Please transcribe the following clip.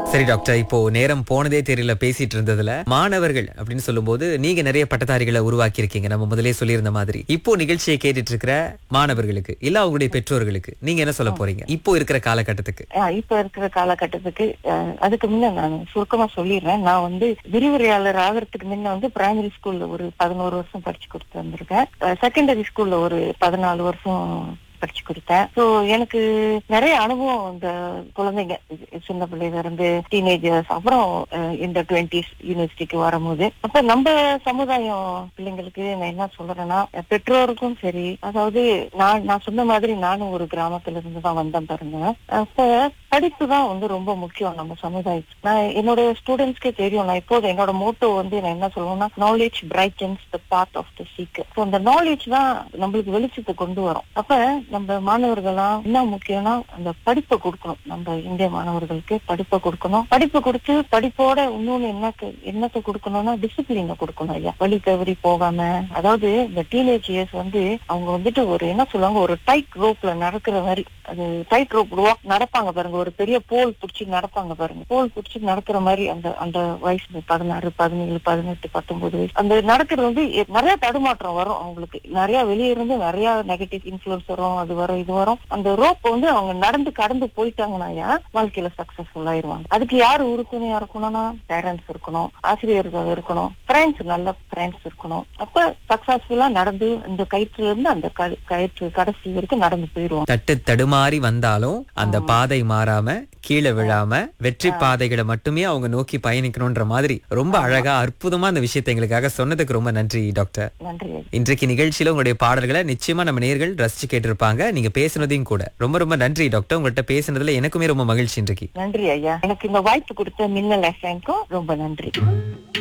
சரி டாக்டர் இப்போ நேரம் போனதே தெரியல பேசிட்டு இருந்ததுல மாணவர்கள் அப்படின்னு சொல்லும்போது நீங்க நிறைய பட்டதாரிகளை உருவாக்கி இருக்கீங்க நம்ம முதலே சொல்லியிருந்த மாதிரி இப்போ நிகழ்ச்சியை கேட்டுட்டு இருக்கிற மாணவர்களுக்கு இல்ல அவங்களுடைய பெற்றோர்களுக்கு நீங்க என்ன சொல்ல போறீங்க இப்போ இருக்கிற காலகட்டத்துக்கு ஆஹ் இப்ப இருக்கிற காலகட்டத்துக்கு ஆஹ் அதுக்கு முன்ன நான் சுருக்கமா சொல்லிடுறேன் நான் வந்து விரிவுரையாளர் ஆகிறதுக்கு முன்ன வந்து பிரைமரி ஸ்கூல்ல ஒரு பதினோரு வருஷம் படிச்சு கொடுத்து வந்திருக்கேன் செகண்டரி ஸ்கூல்ல ஒரு பதினாலு வருஷம் படிச்சு கொடுத்தேன் ஸோ எனக்கு நிறைய அனுபவம் இந்த குழந்தைங்க சின்ன பிள்ளைல இருந்து டீனேஜர்ஸ் அப்புறம் அஹ், இந்த டுவெண்ட்டிஸ் யூனிவர்சிட்டிக்கு வரும்போது அப்ப நம்ம சமுதாயம் பிள்ளைங்களுக்கு நான் என்ன சொல்றேன்னா அஹ், பெற்றோருக்கும் சரி அதாவது நான் நான் சொன்ன மாதிரி நானும் ஒரு கிராமத்துல இருந்து தான் வந்தேன் பாருங்க அப்ப படிப்பு தான் வந்து ரொம்ப முக்கியம் நம்ம சமுதாயத்துக்கு நான் என்னோட ஸ்டூடெண்ட்ஸ்க்கே தெரியும் நான் இப்போது என்னோட மோட்டோ வந்து நான் என்ன சொல்லுவேன்னா knowledge brightens the part of the seeker so அந்த நாலேஜ் தான் நம்மளுக்கு வெளிச்சத்தை கொண்டு வரும் அப்ப நம்ம மாணவர்கள்லாம் என்ன முக்கியம்னா அந்த படிப்பை கொடுக்கணும் நம்ம இந்திய மாணவர்களுக்கு படிப்பை கொடுக்கணும் படிப்பை கொடுத்து படிப்போட இன்னொன்னு என்ன என்னத்தை கொடுக்கணும்னா டிசிப்ளினை கொடுக்கணும் ஐயா வழி தவறி போகாம அதாவது இந்த டீனேஜ் இயர்ஸ் வந்து அவங்க வந்துட்டு ஒரு என்ன சொல்லுவாங்க ஒரு டைட் ரோப்ல நடக்கிற மாதிரி அது டைட் ரோப் நடப்பாங்க பாருங்க ஒரு பெரிய போல் புடிச்சு நடப்பாங்க பாருங்க போல் புடிச்சு நடக்கிற மாதிரி அந்த அந்த வயசு பதினாறு பதினேழு பதினெட்டு பத்தொன்பது வயசு அந்த நடக்கிறது வந்து எ- நிறைய தடுமாற்றம் வரும் அவங்களுக்கு நிறைய வெளியே இருந்து நிறைய நெகட்டிவ் இன்ஃபுளுன்ஸ் வரும் அது வரும் இது வரும் அந்த ரோப் வந்து அவங்க நடந்து கடந்து போயிட்டாங்கன்னா வாழ்க்கையில சக்சஸ்ஃபுல் ஆயிருவாங்க அதுக்கு யாரு உறுதுணையா இருக்கணும்னா பேரண்ட்ஸ் இருக்கணும் ஆசிரியர்கள் இருக்கணும் ஃப்ரெண்ட்ஸ் நல்ல ஃப்ரெண்ட்ஸ் இருக்கணும் அப்ப சக்சஸ்ஃபுல்லா நடந்து இந்த கயிற்றுல இருந்து அந்த க- கயிற்று கடைசி வரைக்கும் நடந்து போயிருவாங்க தட்டு தடுமாறி வந்தாலும் அந்த பாதை மாறாம கீழே விழாம வெற்றி பாதைகளை மட்டுமே அவங்க நோக்கி பயணிக்கணும்ன்ற மாதிரி ரொம்ப அழகா அற்புதமா அந்த விஷயத்தை எங்களுக்காக சொன்னதுக்கு ரொம்ப நன்றி டாக்டர் நன்றி இன்றைக்கு நிகழ்ச்சியில உங்களுடைய பாடல்களை நிச்சயமா நம்ம நேர்கள் ரசிச்சு கேட்டிருப்பாங்க நீங்க பேசுனதையும் கூட ரொம்ப ரொம்ப நன்றி டாக்டர் உங்கள்ட்ட பேசுனதுல எனக்குமே ரொம்ப மகிழ்ச்சி இன்றைக்கு நன்றி ஐயா எனக்கு இந்த வாய்ப்பு கொடுத்த மின்னல் எஃப்எம்க்கும் ரொம்ப நன்றி